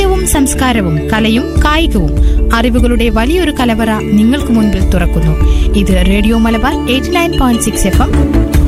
സാഹിത്യവും സംസ്കാരവും കലയും കായികവും അറിവുകളുടെ വലിയൊരു കലവറ നിങ്ങൾക്ക് മുൻപിൽ തുറക്കുന്നു ഇത് radio Malabar eighty nine point six F M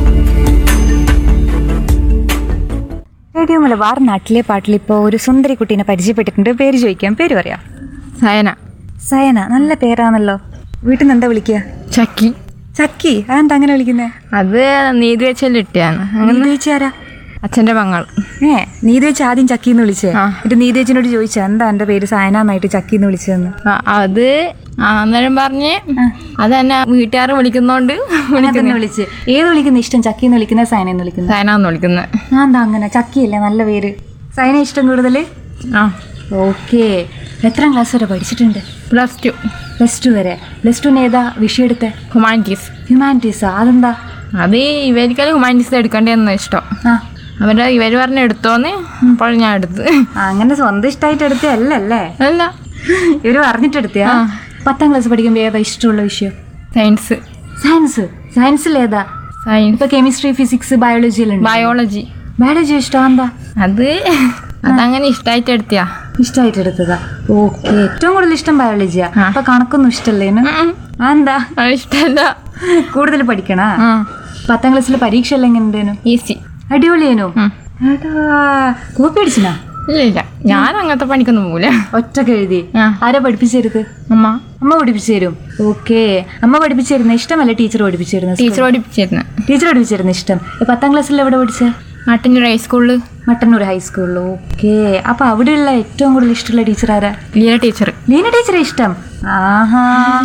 radio Malabar നാട്ടിലെ പാട്ടിൽ ഇപ്പോൾ ഒരു സുന്ദരി കുട്ടീനെ പരിചയപ്പെട്ടിട്ടുണ്ട് പേര് ചോദിക്കാം പേര് പറയാം സയന സയന നല്ല പേരാണല്ലോ വീട്ടിൽ നിന്ന് എന്താ വിളിക്കുക ചക്കി ചക്കി അതെന്താ അങ്ങനെ വിളിക്കുന്നേ അത് നീതി വെച്ചല്ല ഇട്ടാണ് അങ്ങനെ നീതി ചേച്ചി ആരാ അച്ഛൻ്റെ പങ്ങൾ ഏ നീതി വെച്ച് ആദ്യം ചക്കി എന്ന് വിളിച്ചേ ആ. എന്നിട്ട് നീതി ചേച്ചിനോട് ചോദിച്ചാ എന്താ എന്റെ പേര് സയന എന്നായിട്ട് ചക്കി എന്ന് വിളിച്ചതെന്ന് ആ, അത് ആ, അന്നേരം പറഞ്ഞ് അത് തന്നെ വീട്ടുകാർ വിളിക്കുന്നോണ്ട് അങ്ങനെ തന്നെ വിളിച്ച് ഏത് വിളിക്കുന്ന ഇഷ്ടം ചക്കി എന്ന് വിളിക്കുന്ന സയന എന്ന് വിളിക്കുന്നത് സയന എന്ന് വിളിക്കുന്നത് ആ എന്താ അങ്ങനെ ചക്കിയല്ലേ നല്ല പേര് സയന ഇഷ്ടം കൂടുതൽ ആ ഓക്കെ എത്രാം ക്ലാസ് വരെ പഠിച്ചിട്ടുണ്ട് പ്ലസ് ടു പ്ലസ് ടു വരെ പ്ലസ് ടുന് ഏതാ വിഷയം എടുത്തേ ഹ്യൂമാനിറ്റീസ് ഹ്യൂമാനിറ്റീസാ അതെന്താ അത് ഇവർക്കെല്ലാം ഹ്യൂമാനിറ്റീസ് എടുക്കേണ്ടതെന്ന് ഇഷ്ടം ആ അവരുടെ ഇവർ പറഞ്ഞ എടുത്തോന്ന് അപ്പോൾ ഞാൻ എടുത്ത് ആ, അങ്ങനെ സ്വന്തം ഇഷ്ടമായിട്ട് എടുത്തല്ലേ അല്ല ഇവര് പറഞ്ഞിട്ടെടുത്തയാ ആ. പത്താം ക്ലാസ് പഠിക്കുമ്പോൾ ഏതാ ഇഷ്ടമുള്ള വിഷയം സയൻസ് സയൻസ് സയൻസിൽ ഏതാ സയൻസ് ഇപ്പൊ കെമിസ്ട്രി ഫിസിക്സ് ബയോളജിയിലുണ്ട് ബയോളജി ബയോളജി ഇഷ്ടം എന്താ അത് അതങ്ങനെ ഇഷ്ടമായിട്ട് എടുത്തിയാ ഇഷ്ടമായിട്ട് എടുത്തതാ ഓക്കെ ഏറ്റവും കൂടുതൽ ഇഷ്ടം ബയോളജിയാ ആ. അപ്പൊ കണക്കൊന്നും ഇഷ്ടല്ലേനു ആ എന്താ അത് ഇഷ്ടമല്ല കൂടുതൽ പഠിക്കണ ആ പത്താം ക്ലാസ്സിലെ പരീക്ഷ എല്ലാം എങ്ങനെ ഉണ്ടേനു ഈസി അടിപൊളിയേനു ഉം. എടാ കോപ്പി അടിച്ചിനാ ഇല്ല ഇല്ല ഞാൻ അങ്ങനത്തെ പണിക്കൊന്നും പോവില്ല ഒറ്റക്ക് എഴുതി ആ. ആരാ പഠിപ്പിച്ചരുത് അമ്മ അമ്മ പഠിപ്പിച്ചു തരും ഓക്കെ അമ്മ പഠിപ്പിച്ചു തരുന്ന ഇഷ്ടമല്ല ടീച്ചർ പഠിപ്പിച്ചു തരുന്നത് ടീച്ചർ പഠിപ്പിച്ചിരുന്നു ടീച്ചർ പഠിപ്പിച്ചു തരുന്ന ഇഷ്ടം ഈ പത്താം ക്ലാസ്സിൽ എവിടെ പഠിച്ചേ നാട്ടിൻ്റെ ഹൈസ്കൂളിൽ മട്ടന്നൂർ ഹൈസ്കൂളിൽ ഓക്കെ അപ്പൊ അവിടെയുള്ള ഏറ്റവും കൂടുതൽ ഇഷ്ടമുള്ള ടീച്ചർ ആരാ ലീല ടീച്ചർ ലീന ടീച്ചറെ ഇഷ്ടം ആഹാ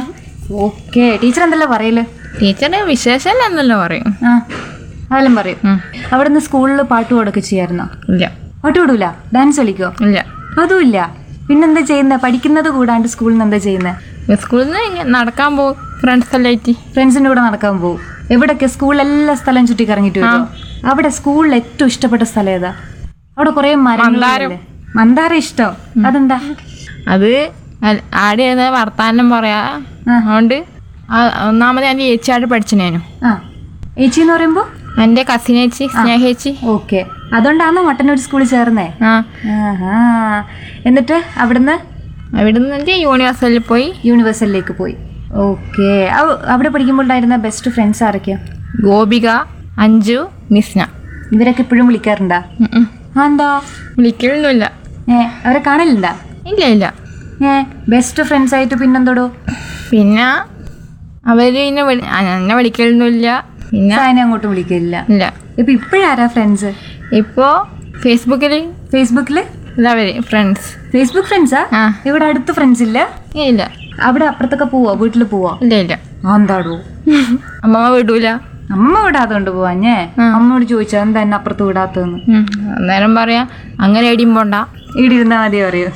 ഓക്കെ ടീച്ചർ എന്തല്ലോ പറയല് ടീച്ചർ വിശേഷമല്ല എന്നല്ലോ പറയും ആ അതെല്ലാം പറയും ഉം. അവിടെ നിന്ന് സ്കൂളിൽ പാട്ട് പാടൊക്കെ ചെയ്യായിരുന്നോ ഇല്ല പാട്ട് പാടൂല ഡാൻസ് കളിക്കോ ഇല്ല അതുമില്ല പിന്നെന്താ ചെയ്യുന്നത് പഠിക്കുന്നത് കൂടാണ്ട് സ്കൂളിൽ നിന്ന് എന്താ ചെയ്യുന്നത് സ്കൂളിൽ നിന്ന് നടക്കാൻ പോകും ഫ്രണ്ട്സ് എല്ലാം ആയിട്ട് ഫ്രണ്ട്സിന്റെ കൂടെ നടക്കാൻ പോകും എവിടൊക്കെ സ്കൂളിലെല്ലാ സ്ഥലം ചുറ്റി കറങ്ങിട്ട് വരും അവിടെ സ്കൂളിൽ ഏറ്റവും ഇഷ്ടപ്പെട്ട സ്ഥലം ഏതാ അവിടെ കുറെ മന്ദാരം. മരങ്ങളില്ലേ മന്ദാരം ഇഷ്ടം അതെന്താ അത് അൽ- ആടെ ഇരുന്ന് വർത്താനം പറയാ അതുകൊണ്ട് ആ- ഒന്നാമത് എൻ്റെ ചേച്ചിയായിട്ട് പഠിച്ചിനേനു ആ ഏച്ചി എന്ന് പറയുമ്പോ എൻ്റെ കസിൻ ചേച്ചി സ്നേഹേച്ചി ഓക്കെ അതുകൊണ്ടാണോ മട്ടന്നൂർ സ്കൂളിൽ ചേർന്നേ ആ ആഹാ എന്നിട്ട് അവിടുന്ന് അവിടുന്ന് എൻ്റെ യൂണിവേഴ്സിറ്റിയിൽ പോയി യൂണിവേഴ്സലിലേക്ക് പോയി ഓക്കെ അവിടെ പഠിക്കുമ്പോൾ ഉണ്ടായിരുന്ന ബെസ്റ്റ് ഫ്രണ്ട്സ് ആരൊക്കെയാ ഗോപിക അഞ്ജു മിസ്ന ഇവരൊക്കെ ഇപ്പോഴും വിളിക്കാറുണ്ടാ ഉം ഉം. ആ, എന്താ വിളിക്കലൊന്നുമില്ല ഏ അവരെ കാണലുണ്ടാ ഇല്ല ഇല്ല ഏ ബെസ്റ്റ് ഫ്രണ്ട്സ് ആയിട്ട് പിന്നെന്തോടോ പിന്നെ അവര് പിന്നെ വിളി- ആ, എന്നെ വിളിക്കലൊന്നുമില്ല പിന്നെ സായനെ അങ്ങോട്ട് വിളിക്കില്ല ഇല്ല ഇപ്പൊ ഇപ്പോഴാരാ ഫ്രണ്ട്സ് ഇപ്പോൾ ഫേസ്ബുക്കിൽ ഫേസ്ബുക്കില് ഇതവര് ഫ്രണ്ട്സ് ഫേസ്ബുക്ക് ഫ്രണ്ട്സാ ആ. ഇവിടെ അടുത്ത് ഫ്രണ്ട്സ് ഇല്ല ഇല്ല അവിടെ അപ്പുറത്തൊക്കെ പോവോ വീട്ടിൽ പോവോ ഇല്ല ഇല്ല ആ, എന്താടോ അമ്മമ്മ വിടൂല അമ്മ വിടാത്തോണ്ട് പോവാഞ്ഞേ അമ്മയോട് ചോദിച്ചാ എന്താ എന്നെ അപ്പുറത്ത് വിടാത്തതെന്ന് ഉം. അന്നേരം പറയാ അങ്ങനെ എടിയും പോണ്ട ഇവിടെ ഇരുന്നാ മതി പറയൂ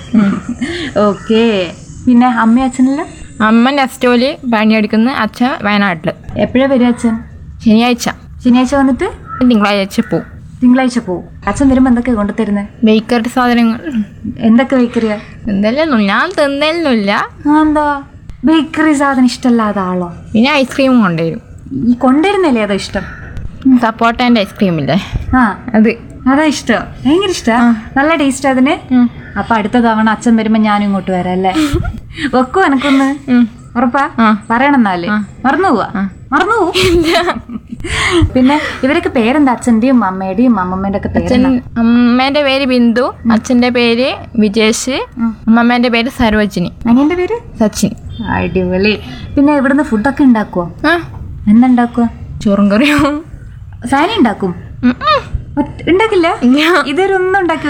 ഓക്കെ പിന്നെ അമ്മയും അച്ഛനെല്ലാം അമ്മ നെസ്റ്റോല് പണിയെടുക്കുന്ന അച്ഛൻ വയനാട്ടിൽ എപ്പോഴാ വരും അച്ഛൻ ശനിയാഴ്ച ശനിയാഴ്ച വന്നിട്ട് തിങ്കളാഴ്ച പോവും തിങ്കളാഴ്ച പോവും അച്ഛൻ വരുമ്പോ എന്തൊക്കെ കൊണ്ടുതരുന്നത് ബേക്കറി സാധനങ്ങൾ എന്തൊക്കെ ബേക്കറിയാ എന്തെല്ലാം ഞാൻ തിന്നലൊന്നുമില്ല ആ, എന്താ ബേക്കറി സാധനം ഇഷ്ടമല്ലാത്ത ആളോ പിന്നെ ഐസ്ക്രീമും കൊണ്ടുവരും ഈ കൊണ്ടുവരുന്നല്ലേ അതോ ഇഷ്ടം സപ്പോർട്ടേൻ്റെ ഐസ്ക്രീം ഇല്ലേ ആ അത് അതാ ഇഷ്ടം ഭയങ്കര ഇഷ്ടാ നല്ല ടേസ്റ്റ് അതിന് ഉം. അപ്പൊ അടുത്ത തവണ അച്ഛൻ വരുമ്പോ ഞാനും ഇങ്ങോട്ട് വരാം അല്ലേ വെക്കോ എനക്കൊന്ന് ഉം. ഉറപ്പാ ആ. പറയണെന്നാല് മറന്നു പോവാ മറന്നു പോവും പിന്നെ ഇവരൊക്കെ പേരെന്താ അച്ഛന്റെയും അമ്മയുടെയും അമ്മമ്മേന്റെ ഒക്കെ അച്ഛൻ പേരെന്താ അമ്മേന്റെ പേര് ബിന്ദു അച്ഛന്റെ പേര് വിജേഷ് അമ്മമ്മേന്റെ പേര് സരോജിനി അനിയന്റെ പേര് സച്ചിൻ അടിപൊളി പിന്നെ ഇവിടുന്ന് ഫുഡൊക്കെ ഉണ്ടാക്കുവോ ആ എന്തുണ്ടാക്കുവോ ചോറും കറിയും സാരി ഉണ്ടാക്കും ഉം ഉം. ഒറ്റ- ഉണ്ടാക്കില്ല ഇല്ല ഇതൊരൊന്നും ഉണ്ടാക്കി